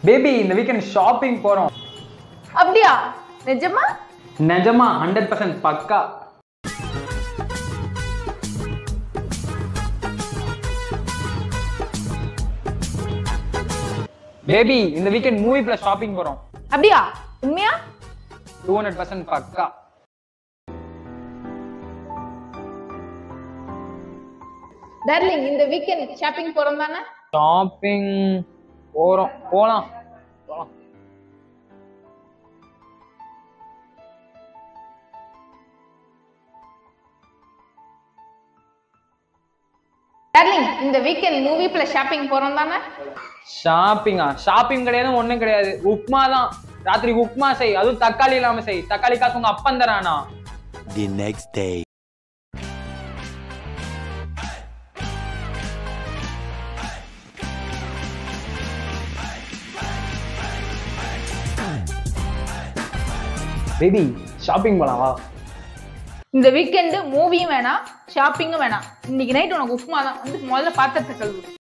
Baby இந்த weekend shopping போறோம் அப்படியா நிஜமா நிஜமா ஹண்ட்ரட் பர்சன்ட் பக்கா பேபி இந்த வீக்கெண்ட் மூவி பிளஸ் ஷாப்பிங் போறோம் அப்படியா உண்மையா டூ ஹண்ட்ரட் பர்சன்ட் பக்கா டார்லிங் இந்த வீக்கெண்ட் ஷாப்பிங் போறோம் தானே ஷாப்பிங் போறோம் போலாம் போலாம் டார்லிங் இந்த வீக்கெண்ட் மூவி பிளஸ் ஷாப்பிங் போறோம் தானே ஷாப்பிங்கா ஷாப்பிங் கிடையாது ஒண்ணும் கிடையாது உப்மா தான் ராத்திரி உப்மா செய் அதுவும் தக்காளி இல்லாம செய் தக்காளி காசு உங்க அப்பன் தரானா The next day. Baby shopping போலாம் வா இந்த வீக்கெண்டு மூவியும் வேணாம் ஷாப்பிங்கும் வேணாம் இன்னைக்கு நைட் உனக்கு உப்புமா தான் வந்து முதல்ல பாத்திரத்தை கழுவு